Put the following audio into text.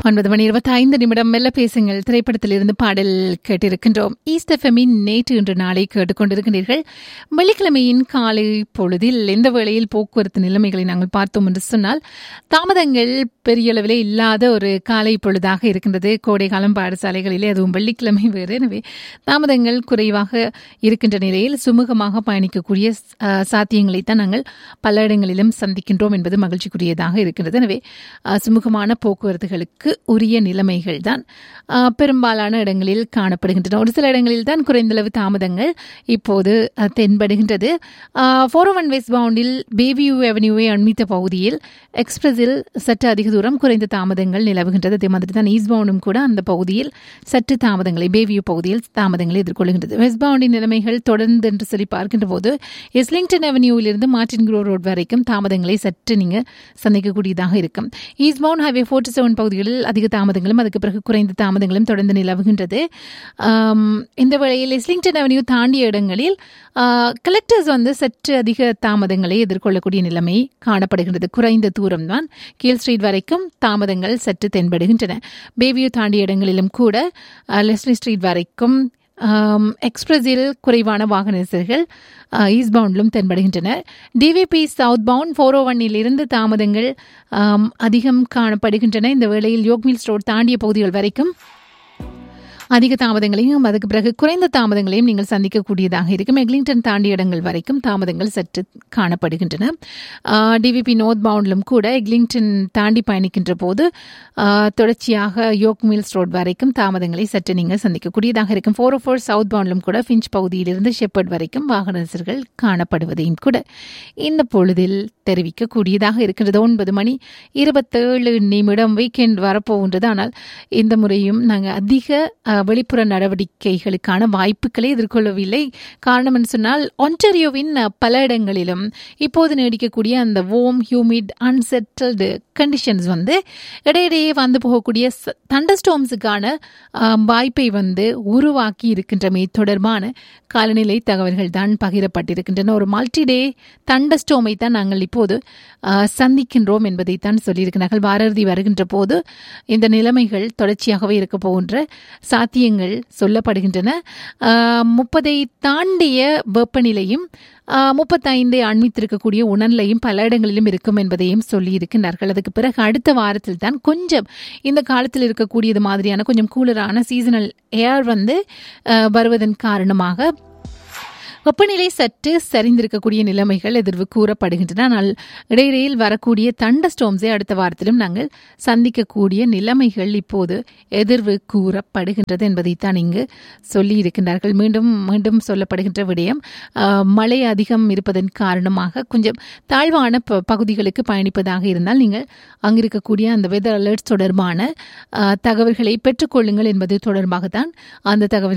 ஒன்பது மணி இருபத்தி ஐந்து நிமிடம் மெல்ல பேசுங்கள் திரைப்படத்திலிருந்து பாடல் கேட்டிருக்கின்றோம் ஈஸ்ட் எஃப்எம்மின் நேற்று இன்று நாளை கேட்டுக்கொண்டிருக்கின்றீர்கள் வெள்ளிக்கிழமையின் காலை பொழுதில் எந்த வேளையில் போக்குவரத்து நிலைமைகளை நாங்கள் பார்த்தோம் என்று சொன்னால் தாமதங்கள் பெரிய அளவில் இல்லாத ஒரு காலை பொழுதாக இருக்கின்றது கோடை காலம் பாடசாலைகளிலே அதுவும் வெள்ளிக்கிழமை வேறு எனவே தாமதங்கள் குறைவாக இருக்கின்ற நிலையில் சுமூகமாக பயணிக்கக்கூடிய அஹ், சாத்தியங்களைத்தான் நாங்கள் பல இடங்களிலும் சந்திக்கின்றோம் என்பது மகிழ்ச்சிக்குரியதாக இருக்கின்றது எனவே அஹ், சுமூகமான போக்குவரத்துகளுக்கு உரிய நிலைமைகள் தான் அஹ், பெரும்பாலான இடங்களில் காணப்படுகின்றன ஒரு சில இடங்களில் தான் குறைந்தளவு தாமதங்கள் இப்போது அஹ், தென்படுகின்றது ஃபோர் ஒன் வெஸ்ட் பவுண்டில் பேவியூ அவென்யூவை அண்மித்த பகுதியில் எக்ஸ்பிரஸில் சற்று அதிக தூரம் குறைந்த தாமதங்கள் நிலவுகின்றது அதே மாதிரி தான் ஈஸ்ட் பவுண்டும் கூட அந்த பகுதியில் சற்று தாமதங்களை பேவியூ பகுதியில் தாமதங்களை எதிர்கொள்கின்றது வெஸ்ட் பவுண்டின் நிலைமைகள் தொடர்ந்து என்று சொல்லி பார்க்கின்ற போது எஸ்லிங்டன் அவென்யூவிலிருந்து மார்டின் குரோ ரோட் வரைக்கும் தாமதங்களை சற்று நீங்கள் சந்திக்கக்கூடியதாக இருக்கும் eastbound highway forty seven பகுதிகளில் அதிக தாமதங்களும் அதுக்கு பிறகு குறைந்த தாமதங்களும் தொடர்ந்து நிலவுகின்றது ஆம், இந்த வேளையில் எஸ்லிங்டன் அவென்யூ தாண்டிய இடங்களில் கலெக்டர்ஸ் வந்து சற்று அதிக தாமதங்களை எதிர்கொள்ளக்கூடிய நிலைமை காணப்படுகின்றது குறைந்த தூரம்தான் கீழ் ஸ்ட்ரீட் வரைக்கும் தாமதங்கள் சற்று தென்படுகின்றன பேவியூ தாண்டிய இடங்களிலும் கூட அஹ், லெஸ்லி ஸ்ட்ரீட் வரைக்கும் ஆம், எக்ஸ்பிரஸில் குறைவான வாகன நெரிசல்கள் அஹ், ஈஸ்ட் பவுண்டிலும் தென்படுகின்றன DVP southbound four oh இருந்து தாமதங்கள் ஆம், அதிகம் காணப்படுகின்றன இந்த வேளையில் யோக்மில்ஸ் ரோட் தாண்டிய பகுதிகள் வரைக்கும் அதிக தாமதங்களையும் அதுக்கு பிறகு குறைந்த தாமதங்களையும் நீங்கள் சந்திக்கக்கூடியதாக இருக்கும் எக்லிங்டன் தாண்டிய இடங்கள் வரைக்கும் தாமதங்கள் சற்று காணப்படுகின்றன டிவிபி நோர்த் பவுண்டிலும் கூட எக்லிங்டன் தாண்டி பயணிக்கின்ற போது ஆஹ், தொடர்ச்சியாக யோக் மில்ஸ் ரோட் வரைக்கும் தாமதங்களை சற்று நீங்கள் சந்திக்கக்கூடியதாக இருக்கும் ஃபோர் ஓ ஃபோர் சவுத் பவுண்டிலும் கூட ஃபிஞ்ச் பகுதியிலிருந்து ஷெப்பர்ட் வரைக்கும் வாகன நெரிசல்கள் காணப்படுவதையும் கூட இந்த பொழுதில் தெரிவிக்கக்கூடியதாக இருக்கின்றது ஒன்பது மணி இருபத்தேழு நிமிடம் வீக்கெண்ட் வரப்போகின்றது ஆனால் இந்த முறையும் நாங்கள் அதிக அஹ், வெளிப்புற நடவடிக்கைகளுக்கான வாய்ப்புகளை எதிர்கொள்ளவில்லை காரணம் என்று சொன்னால் ஒன்டாரியோவின் அஹ், பல இடங்களிலும் இப்போது நீடிக்கக்கூடிய அந்த ஓம் ஹியூமிட் அன்செட்டில்டு கண்டிஷன்ஸ் வந்து இடையிடையே வந்து போகக்கூடிய தண்டஸ்டோம்ஸுக்கான வாய்ப்பை வந்து உருவாக்கி இருக்கின்றமை தொடர்பான காலநிலை தகவல்கள் தான் பகிரப்பட்டிருக்கின்றன ஒரு மல்டி டே தண்டஸ்டோமை தான் நாங்கள் இப்போது அஹ், சந்திக்கின்றோம் என்பதைத்தான் சொல்லியிருக்கிறார்கள் வாரறுதி வருகின்ற போது இந்த நிலைமைகள் தொடர்ச்சியாகவே இருக்க போகின்ற சாத்தியங்கள் சொல்லப்படுகின்றன அஹ், முப்பதை தாண்டிய வெப்பநிலையும் அஹ், முப்பத்தைந்தை அண்மித்திருக்கக்கூடிய உணர்நிலையும் பல இடங்களிலும் இருக்கும் என்பதையும் சொல்லியிருக்கின்றார்கள் அதுக்கு பிறகு அடுத்த வாரத்தில் தான் கொஞ்சம் இந்த காலத்தில் இருக்கக்கூடியது மாதிரியான கொஞ்சம் கூலரான சீசனல் ஏர் வந்து அஹ், வருவதன் காரணமாக வெப்பநிலை சற்று சரிந்திருக்கக்கூடிய நிலைமைகள் எதிர்வு கூறப்படுகின்றன ஆனால் இடையிடையில் வரக்கூடிய தண்ட ஸ்டோம்ஸை அடுத்த வாரத்திலும் நாங்கள் சந்திக்கக்கூடிய நிலைமைகள் இப்போது எதிர்வு கூறப்படுகின்றது என்பதைத்தான் இங்கு சொல்லி இருக்கின்றார்கள் மீண்டும் மீண்டும் சொல்லப்படுகின்ற விடயம் ஆஹ், மழை அதிகம் இருப்பதன் காரணமாக கொஞ்சம் தாழ்வான ப- பகுதிகளுக்கு பயணிப்பதாக இருந்தால் நீங்கள் அங்கிருக்கக்கூடிய அந்த வெதர் அலர்ட்ஸ் தொடர்பான ஆஹ், தகவல்களை பெற்றுக்கொள்ளுங்கள் என்பது தொடர்பாக தான் அந்த தகவல்